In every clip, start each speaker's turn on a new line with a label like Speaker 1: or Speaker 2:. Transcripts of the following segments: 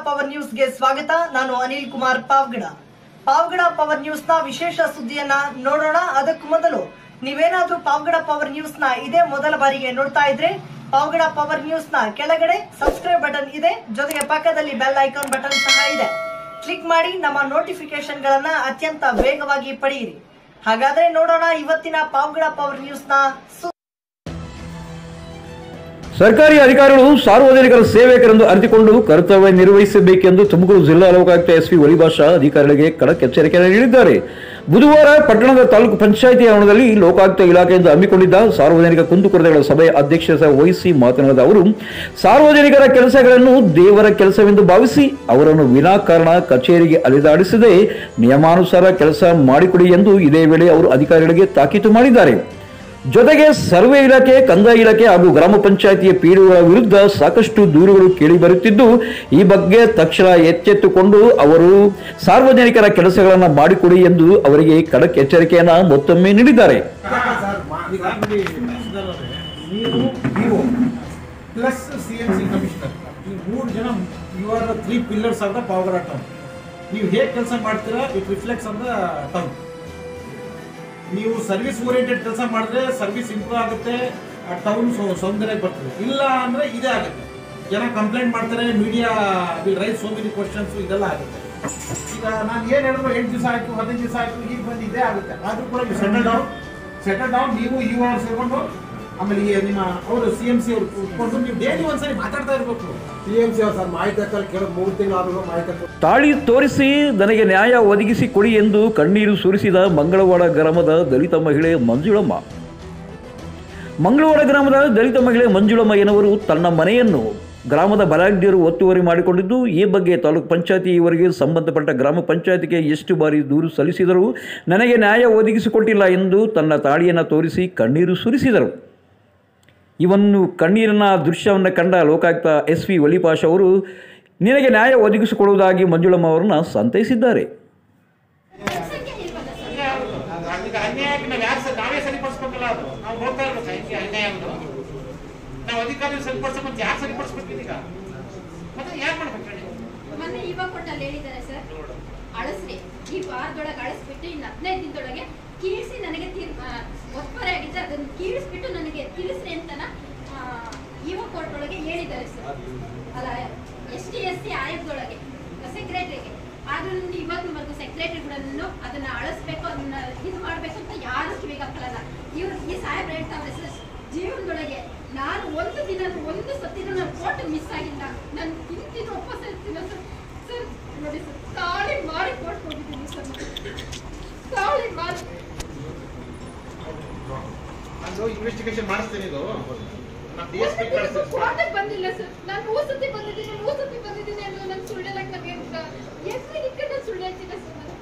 Speaker 1: Power ನ್ಯೂಸ್ಗೆ ಸ್ವಾಗತ ನಾನು ಅನಿಲ್ ಕುಮಾರ್ ಪಾವ್ಗಡ ಪಾವ್ಗಡ ಪವರ್ ನ್ಯೂಸ್ ನ ವಿಶೇಷ ಸುದ್ದಿಯನ್ನ ನೋಡೋಣ ಅದಕ್ಕೂ ಮೊದಲು ನೀವೇನಾದ್ರೂ ಪಾವ್ಗಡ ಪವರ್ ನ್ಯೂಸ್ ನ ಇದೇ ಮೊದಲ ಬಾರಿಗೆ ನೋಡ್ತಾ ಇದ್ರೆ ಪಾವ್ಗಡ ಪವರ್ ನ್ಯೂಸ್ ನ ಕೆಳಗಡೆ ಸಬ್ಸ್ಕ್ರೈಬ್ ಬಟನ್ ಇದೆ ಜೊತೆಗೆ ಪಕ್ಕದಲ್ಲಿ ಬೆಲ್ ಐಕಾನ್ ಬಟನ್ ಸಹ ಇದೆ ಕ್ಲಿಕ್ ಮಾಡಿ ನಮ್ಮ ನೋಟಿಫಿಕೇಶನ್ ಗಳನ್ನ ಅತ್ಯಂತ ವೇಗವಾಗಿ ಪಡೆಯಿರಿ ಹಾಗಾದ್ರೆ ನೋಡೋಣ ಇವತ್ತಿನ ಪಾವ್ಗಡ ಪವರ್ ನ್ಯೂಸ್ ನ ಸು
Speaker 2: ಸರ್ಕಾರಿ ಅಧಿಕಾರಿಗಳು ಸಾರ್ವಜನಿಕರ ಸೇವಕರೆಂದು ಅರಿತುಕೊಂಡು ಕರ್ತವ್ಯ ನಿರ್ವಹಿಸಬೇಕೆಂದು ತುಮಕೂರು ಜಿಲ್ಲಾ ಲೋಕಾಯುಕ್ತ ಎಸ್ಪಿ ಒಲಿಭಾಷಾ ಅಧಿಕಾರಿಗಳಿಗೆ ಖಡಕ್ ಎಚ್ಚರಿಕೆಯನ್ನು ನೀಡಿದ್ದಾರೆ ಬುಧವಾರ ಪಟ್ಟಣದ ತಾಲೂಕು ಪಂಚಾಯಿತಿ ಆವರಣದಲ್ಲಿ ಲೋಕಾಯುಕ್ತ ಇಲಾಖೆಯಿಂದ ಹಮ್ಮಿಕೊಂಡಿದ್ದ ಸಾರ್ವಜನಿಕ ಕುಂದುಕೊರತೆಗಳ ಸಭೆಯ ಅಧ್ಯಕ್ಷತೆ ವಹಿಸಿ ಮಾತನಾಡಿದ ಅವರು ಸಾರ್ವಜನಿಕರ ಕೆಲಸಗಳನ್ನು ದೇವರ ಕೆಲಸವೆಂದು ಭಾವಿಸಿ ಅವರನ್ನು ವಿನಾಕಾರಣ ಕಚೇರಿಗೆ ಅಲೆದಾಡಿಸದೆ ನಿಯಮಾನುಸಾರ ಕೆಲಸ ಮಾಡಿಕೊಡಿ ಎಂದು ಇದೇ ವೇಳೆ ಅವರು ಅಧಿಕಾರಿಗಳಿಗೆ ತಾಕೀತು ಮಾಡಿದ್ದಾರೆ ಜೊತೆಗೆ ಸರ್ವೆ ಇಲಾಖೆ ಕಂದಾಯ ಇಲಾಖೆ ಹಾಗೂ ಗ್ರಾಮ ಪಂಚಾಯಿತಿಯ ಪಿಡಿಒಗಳ ವಿರುದ್ಧ ಸಾಕಷ್ಟು ದೂರುಗಳು ಕೇಳಿಬರುತ್ತಿದ್ದು ಈ ಬಗ್ಗೆ ತಕ್ಷಣ ಎಚ್ಚೆತ್ತುಕೊಂಡು ಅವರು ಸಾರ್ವಜನಿಕರ ಕೆಲಸಗಳನ್ನು ಮಾಡಿಕೊಡಿ ಎಂದು ಅವರಿಗೆ ಖಡಕ್ ಎಚ್ಚರಿಕೆಯನ್ನ ಮತ್ತೊಮ್ಮೆ ನೀಡಿದ್ದಾರೆ
Speaker 3: ಸರ್ ಮಾ- ಈಗ ನೋಡಿ ಸುಧಾರವ್ರೆ, ನೀವು ನೀವು plus C M C commissioner ನೀವು ಮೂರು ಜನ you are the three pillars of the Pavagada town ನೀವು ಹೇಗೆ ಕೆಲಸ ಮಾಡ್ತೀರಾ it reflects on the town ನೀವು ಸರ್ವಿಸ್ ಓರಿಯೆಂಟೆಡ್ ಕೆಲಸ ಮಾಡಿದ್ರೆ ಸರ್ವಿಸ್ ಇಂಪ್ರೂವ್ ಆಗುತ್ತೆ ಆ ಟೌನ್ ಸೌಂದರ್ಯ ಬರ್ತದೆ ಇಲ್ಲ ಅಂದ್ರೆ ಇದೇ ಆಗುತ್ತೆ ಜನ ಕಂಪ್ಲೇಂಟ್ ಮಾಡ್ತಾರೆ media will raise so many questions ಇದೆಲ್ಲ ಆಗುತ್ತೆ ಈಗ ನಾನು ಏನು ಹೇಳಿದ್ರು ಎಂಟು ದಿವಸ ಆಯ್ತು ಹದಿನೈದು ದಿವಸ ಆಯ್ತು ಈಗ ಬಂದು ಇದೇ ಆಗುತ್ತೆ ಆದ್ರೂ ಕೂಡ ಸೆಟಲ್ ಡೌನ್ ಸೆಟಲ್ ಡೌನ್ ನೀವು ಯು ಆರ್ ಸೇರ್ಕೊಂಡು ಆಮೇಲೆ ಈ ನಿಮ್ಮ ಅವರು ಸಿ ಎಂ ಸಿ ಅವರು ಕೂತ್ಕೊಂಡು ನೀವು ಡೈಲಿ ಒಂದ್ಸರಿ ಮಾತಾಡ್ತಾ ಇರಬೇಕು
Speaker 4: ಸಿ ಎಂ ಸಿ ಅವ್ರು ಸರ್ ಮಾಹಿತಿ ಹಕ್ಕಲ್ಲಿ ಕೇಳೋ ಮೂರು ತಿಂಗಳಾದ್ರೂ ಮಾಹಿತಿ ಹಕ್ಕು
Speaker 2: ತಾಳಿ ತೋರಿಸಿ ನನಗೆ ನ್ಯಾಯ ಒದಗಿಸಿ ಕೊಡಿ ಎಂದು ಕಣ್ಣೀರು ಸುರಿಸಿದ ಮಂಗಳವಾಡ ಗ್ರಾಮದ ದಲಿತ ಮಹಿಳೆ ಮಂಜುಳಮ್ಮ ಮಂಗಳವಾಡ ಗ್ರಾಮದ ದಲಿತ ಮಹಿಳೆ ಮಂಜುಳಮ್ಮ ಎನ್ನುವರು ತನ್ನ ಮನೆಯನ್ನು ಗ್ರಾಮದ ಬಲಾಢ್ಯರು ಒತ್ತುವರಿ ಮಾಡಿಕೊಂಡಿದ್ದು ಈ ಬಗ್ಗೆ ತಾಲೂಕು ಪಂಚಾಯತಿ ಇವರಿಗೆ ಸಂಬಂಧಪಟ್ಟ ಗ್ರಾಮ ಪಂಚಾಯತಿಗೆ ಎಷ್ಟು ಬಾರಿ ದೂರು ಸಲ್ಲಿಸಿದರೂ ನನಗೆ ನ್ಯಾಯ ಒದಗಿಸಿಕೊಟ್ಟಿಲ್ಲ ಎಂದು ತನ್ನ ತಾಳಿಯನ್ನು ತೋರಿಸಿ ಕಣ್ಣೀರು ಸುರಿಸಿದರು ಇವನ್ನು ಕಣ್ಣೀರಿನ ದೃಶ್ಯವನ್ನು ಕಂಡ ಲೋಕಾಯುಕ್ತ ಎಸ್ ವಿ ವಲಿಪಾಶ್ ಅವರು ನಿನಗೆ ನ್ಯಾಯ ಒದಗಿಸಿಕೊಡುವುದಾಗಿ ಮಂಜುಳಮ್ಮ ಅವರನ್ನು ಸಂತೈಸಿದ್ದಾರೆ
Speaker 3: ಈಗ ಅನ್ಯಾಯಕ್ಕೆ ನಾವು ಯಾರು ಸರ್ ನಾವೇ ಸರಿಪಡಿಸ್ಬೇಕಲ್ಲ ಅದು ನಾವು ನೋಡ್ತಾ ಇರ್ಬೇಕು ಹೆಂಗೆ ಅನ್ಯಾಯ ಅನ್ನೋದು. ನಾವು ಅಧಿಕಾರಿ ಸರಿಪಡಿಸೋ ಮತ್ತೆ ಯಾರು ಸರಿಪಡಿಸ್ಬೇಕು ಇದೀಗ ಮತ್ತೆ ಯಾರು ಮಾಡ್ಬೇಕು ಹೇಳಿ
Speaker 5: ಮೊನ್ನೆ ಇವಾಗ ಕೊಟ್ಟಲ್ಲಿ ಹೇಳಿದ್ದಾರೆ ಸರ್ ಅಳಿಸ್ರಿ ಈ ವಾರದೊಳಗೆ ಅಳಿಸ್ಬಿಟ್ಟು ಇನ್ನು ಹದಿನೈದು ದಿನದೊಳಗೆ ಕೀಳಿಸಿ ನನಗೆ ತೀರ್ ಆ, ಒತ್ಪರೆ ಆಗಿದ್ದೆ ಅದನ್ನು ಕೀಳಿಸ್ಬಿಟ್ಟು ನನಗೆ ತಿಳಿಸ್ರಿ ಅಂತನ ಇವಾಗ ಕೋರ್ಟ್ ಒಳಗೆ ಹೇಳಿದ್ದಾರೆ ಸರ್ ಅಲ್ಲ ಎಸ್ ಟಿ ಎಸ್ ಸಿ ಆಯೋಗದೊಳಗೆ ಸೆಕ್ರೆಟರಿಗೆ ಆದ್ರೂ ಇವತ್ತಿನವರೆಗೂ ಸೆಕ್ರೆಟರಿಗಳನ್ನು ಅದನ್ನ ಅಳಿಸ್ಬೇಕು ಅದನ್ನ ಇದು ಮಾಡ್ಬೇಕು ಅಂತ ಯಾರು ಕಿವಿಗೆ ಹಾಕಲ್ಲ ಇವ್ರು ಈ ಸಾಹೇಬ್ರು ಹೇಳ್ತಾವ್ರೆ ಸರ್ ಜೀವನದೊಳಗೆ ನಾನು ಒಂದು ದಿನ ಒಂದು ಸತಿನೂ ನಾನು ಕೋರ್ಟ್ ಮಿಸ್ ಆಗಿಲ್ಲ ನಾನು ತಿಂತಿದ್ದು ವಾಪಸ್ ಇರ್ತೀನ ಸರ್ ಸರ್ ನೋಡಿ ಸರ್ ತಾಳಿ ಮಾಡಿ ಕೋರ್ಟ್ ಹೋಗಿದ್ದೀನಿ ಸರ್ ತಾಳಿ ಮಾಡಿ
Speaker 3: ನಾನು ಇನ್ವೆಸ್ಟಿಗೇಷನ್ ಮಾಡಿಸ್ತೀನಿ ಇದು ನಮ್ಮ ಡಿ ಎಸ್ ಪಿ ಕಳಿಸ್ತೀನಿ
Speaker 5: ಕೋರ್ಟಿಗೆ ಬಂದಿಲ್ಲ ಸರ್ ನಾನು ಮೂರು ಸತಿ ಬಂದಿದ್ದೀನಿ ಮೂರು ಸತಿ ಬಂದಿದ್ದೀನಿ ಅನ್ನೋ ನನ್ನ ಸುಳ್ಳು ಹೇಳಕ್ ನನಗೆ ಎಷ್ಟು ನಿಕ್ಕ ನಾನು ಸುಳ್ಳು ಹೇಳ್ತೀನಿ ಸರ್ ನಾನು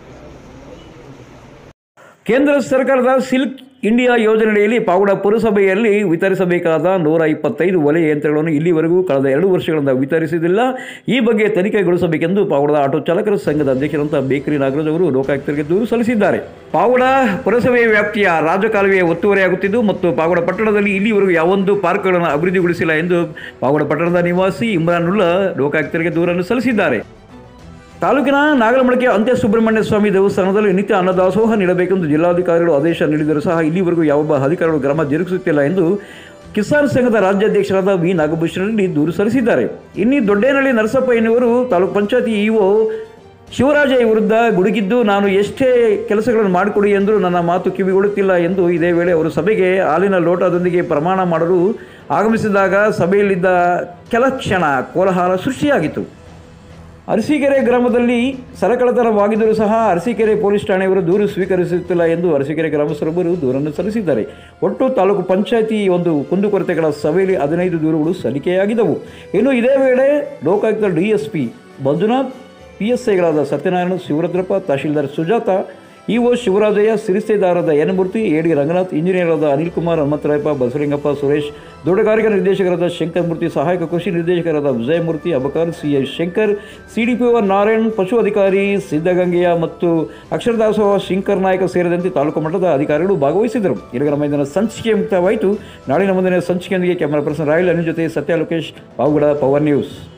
Speaker 2: ಕೇಂದ್ರ ಸರ್ಕಾರದ ಸಿಲ್ಕ್ ಇಂಡಿಯಾ ಯೋಜನೆಯಲ್ಲಿ ಪಾವಗಡ ಪುರಸಭೆಯಲ್ಲಿ ವಿತರಿಸಬೇಕಾದ ನೂರ ಇಪ್ಪತ್ತೈದು ಒಲೆ ಯಂತ್ರಗಳನ್ನು ಇಲ್ಲಿವರೆಗೂ ಕಳೆದ ಎರಡು ವರ್ಷಗಳಿಂದ ವಿತರಿಸಿದಿಲ್ಲ ಈ ಬಗ್ಗೆ ತನಿಖೆಗೊಳಿಸಬೇಕೆಂದು ಪಾವಗಡದ ಆಟೋ ಚಾಲಕರ ಸಂಘದ ಅಧ್ಯಕ್ಷರಂತ ಬೇಕರಿ ನಾಗರಾಜ್ ಅವರು ಲೋಕಾಯುಕ್ತರಿಗೆ ದೂರು ಸಲ್ಲಿಸಿದ್ದಾರೆ ಪಾವಗಡ ಪುರಸಭೆ ವ್ಯಾಪ್ತಿಯ ರಾಜಕಾಲುವೆ ಒತ್ತುವರಿಯಾಗುತ್ತಿದ್ದು ಮತ್ತು ಪಾವಗಡ ಪಟ್ಟಣದಲ್ಲಿ ಇಲ್ಲಿವರೆಗೂ ಯಾವೊಂದು ಪಾರ್ಕ್ಗಳನ್ನು ಅಭಿವೃದ್ಧಿಗೊಳಿಸಿಲ್ಲ ಎಂದು ಪಾವಗಡ ಪಟ್ಟಣದ ನಿವಾಸಿ ಇಮ್ರಾನುಲ್ಲಾ ಲೋಕಾಯುಕ್ತರಿಗೆ ದೂರನ್ನು ಸಲ್ಲಿಸಿದ್ದಾರೆ ತಾಲೂಕಿನ ನಾಗಲಮಳಕೆ ಅಂತ್ಯ ಸುಬ್ರಹ್ಮಣ್ಯ ಸ್ವಾಮಿ ದೇವಸ್ಥಾನದಲ್ಲಿ ನಿತ್ಯ ಅನ್ನದಾಸೋಹ ನೀಡಬೇಕೆಂದು ಜಿಲ್ಲಾಧಿಕಾರಿಗಳು ಆದೇಶ ನೀಡಿದರೂ ಸಹ ಇಲ್ಲಿವರೆಗೂ ಯಾವೊಬ್ಬ ಅಧಿಕಾರಿಗಳು ಕ್ರಮ ಜರುಗಿಸುತ್ತಿಲ್ಲ ಎಂದು ಕಿಸಾನ್ ಸಂಘದ ರಾಜ್ಯಾಧ್ಯಕ್ಷರಾದ ವಿ ನಾಗಭೂಷಣ ರೆಡ್ಡಿ ದೂರು ಸಲ್ಲಿಸಿದ್ದಾರೆ ಇನ್ನಿ ದೊಡ್ಡೇನಹಳ್ಳಿ ನರಸಪ್ಪ ಎನ್ನುವರು ತಾಲೂಕು ಪಂಚಾಯತಿ ಇಒ ಶಿವರಾಜ ವಿರುದ್ಧ ಗುಡುಗಿದ್ದು ನಾನು ಎಷ್ಟೇ ಕೆಲಸಗಳನ್ನು ಮಾಡಿಕೊಡಿ ಎಂದರೂ ನನ್ನ ಮಾತು ಕಿವಿಗೊಡುತ್ತಿಲ್ಲ ಎಂದು ಇದೇ ವೇಳೆ ಅವರು ಸಭೆಗೆ ಹಾಲಿನ ಲೋಟದೊಂದಿಗೆ ಪ್ರಮಾಣ ಮಾಡಲು ಆಗಮಿಸಿದಾಗ ಸಭೆಯಲ್ಲಿದ್ದ ಕೆಲ ಕ್ಷಣ ಕೋಲಾಹಲ ಸೃಷ್ಟಿಯಾಗಿತ್ತು ಅರಸೀಕೆರೆ ಗ್ರಾಮದಲ್ಲಿ ಸರಕಳತನವಾಗಿದ್ದರೂ ಸಹ ಅರಸೀಕೆರೆ ಪೊಲೀಸ್ ಠಾಣೆಯವರು ದೂರು ಸ್ವೀಕರಿಸುತ್ತಿಲ್ಲ ಎಂದು ಅರಸೀಕೆರೆ ಗ್ರಾಮಸ್ಥರೊಬ್ಬರು ದೂರನ್ನು ಸಲ್ಲಿಸಿದ್ದಾರೆ ಒಟ್ಟು ತಾಲೂಕು ಪಂಚಾಯಿತಿ ಒಂದು ಕುಂದುಕೊರತೆಗಳ ಸಭೆಯಲ್ಲಿ ಹದಿನೈದು ದೂರುಗಳು ಸಲ್ಲಿಕೆಯಾಗಿದ್ದವು ಇನ್ನು ಇದೇ ವೇಳೆ Lokayukta DSP Manjunath P S ಐಗಳಾದ ಸತ್ಯನಾರಾಯಣ ಶಿವರುದ್ರಪ್ಪ ತಹಶೀಲ್ದಾರ್ ಸುಜಾತ ಇಒ ಶಿವರಾಜಯ್ಯ ಸಿರಿಸ್ತೆದಾರರಾದ ಎನ್ ಮೂರ್ತಿ ಎಡಿ ರಂಗನಾಥ್ ಇಂಜಿನಿಯರಾದ ಅನಿಲ್ ಕುಮಾರ್ ಹನುಮಂತರಾಯಪ್ಪ ಬಸವಲಿಂಗಪ್ಪ ಸುರೇಶ್ ದೊಡ್ಡಗಾರಿಕಾ ನಿರ್ದೇಶಕರಾದ ಶಂಕರ್ ಮೂರ್ತಿ ಸಹಾಯಕ ಕೃಷಿ ನಿರ್ದೇಶಕರಾದ ವಿಜಯಮೂರ್ತಿ ಅಬಕಾರ್ C S Shankar CDPO Narayan ಪಶು ಅಧಿಕಾರಿ ಸಿದ್ಧಗಂಗೆಯ ಮತ್ತು ಅಕ್ಷರದಾಸೋಹ ಶಂಕರ್ ನಾಯಕ ಸೇರಿದಂತೆ ತಾಲೂಕು ಮಟ್ಟದ ಅಧಿಕಾರಿಗಳು ಭಾಗವಹಿಸಿದರು ಇಲ್ಲಿಗೆ ನಮ್ಮ ಇಂದಿನ ಸಂಚಿಕೆ ಮುಕ್ತವಾಯಿತು ನಾಳಿನ ಮುಂದಿನ ಸಂಚಿಕೆಯೊಂದಿಗೆ ಕ್ಯಾಮರಾ ಪರ್ಸನ್ ರಾಯಲ್ ಅನಿಲ್ ಜೊತೆ ಸತ್ಯ ಲೋಕೇಶ್ ಪಾವಗಡ ಪವರ್ ನ್ಯೂಸ್